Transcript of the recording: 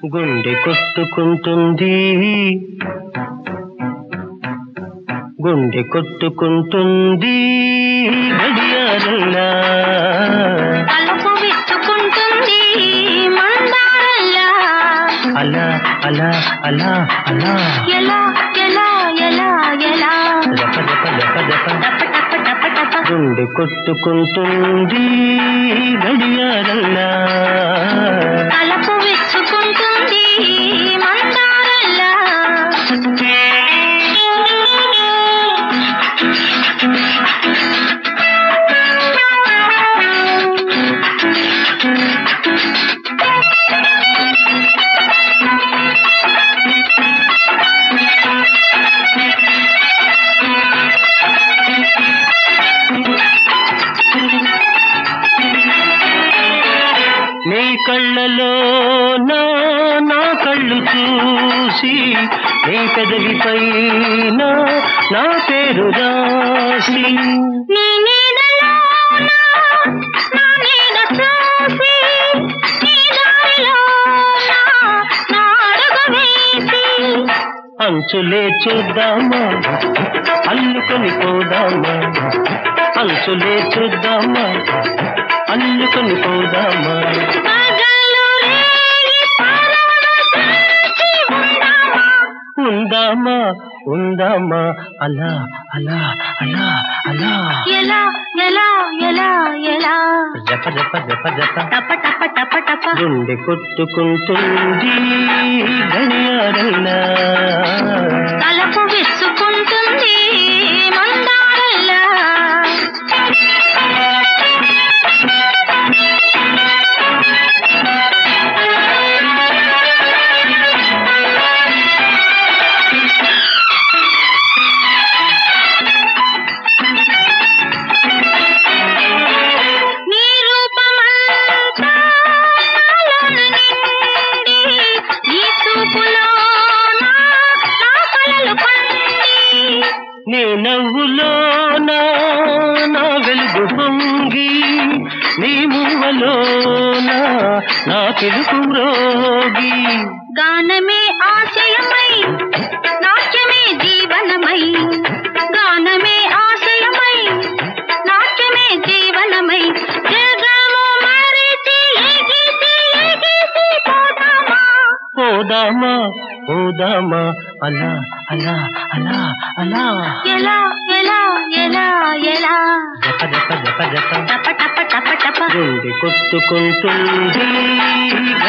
గుండె కొట్టుకుంటుంది గుండె కొట్టుకుంటుంది గడియారల్లా తలుపు విచ్చుకుంటుంది మందారల్లా అలా అలా అలా అలా ఎలా ఎలా ఎలా ఎలా జప జప జప జప టప టప టప టప గుండె కొట్టుకుంటుంది గడియారల్లా తలుపు విచ్చుకుంటుంది మందారల్లా నీ కళ్ళలో నా నా కళ్ళు చూసి నీ పెదవిపై నా నా పేరు రాసి నీ నీడలో నా నా నీడ చూసి నీ దారిలో నా నా అడుగు వేసి అంచులే చూద్దామా అల్లుకొని పోదామా అంచులే చూద్దామా అల్లుకొని పోదామా పగలు రేగి పరవశించి ఉందామా ఉందామా ఉందామా అలా అలా అలా అలా ఎలా ఎలా ఎలా ఎలా జప జప జప జప టప టప టప టప గుండె కొట్టుకుంటుంది గడియారల్లా తలపు విచ్చుకుంటుంది మందారల్లా నీ రూపమంతా నాలోన నిండి, నీ చూపులో నా నా కలలు పండి నీ నవ్వులో నా నా వెలుగు పొంగి నీ మువ్వలో నా నా పిలుపు రోగి గానమే ఆశయమై నాట్యమే జీవనమై గానమే ఆశయమై నాట్యమే జీవనమై జగము మరిచి ఎగిసి ఎగిసి పోదామా పోదామా పోదామా అలా అలా అలా అలా ఎలా ఎలా ఎలా ఎలా జప జప జప జప టప టప టప టప గుండె కొట్టుకుంటుంది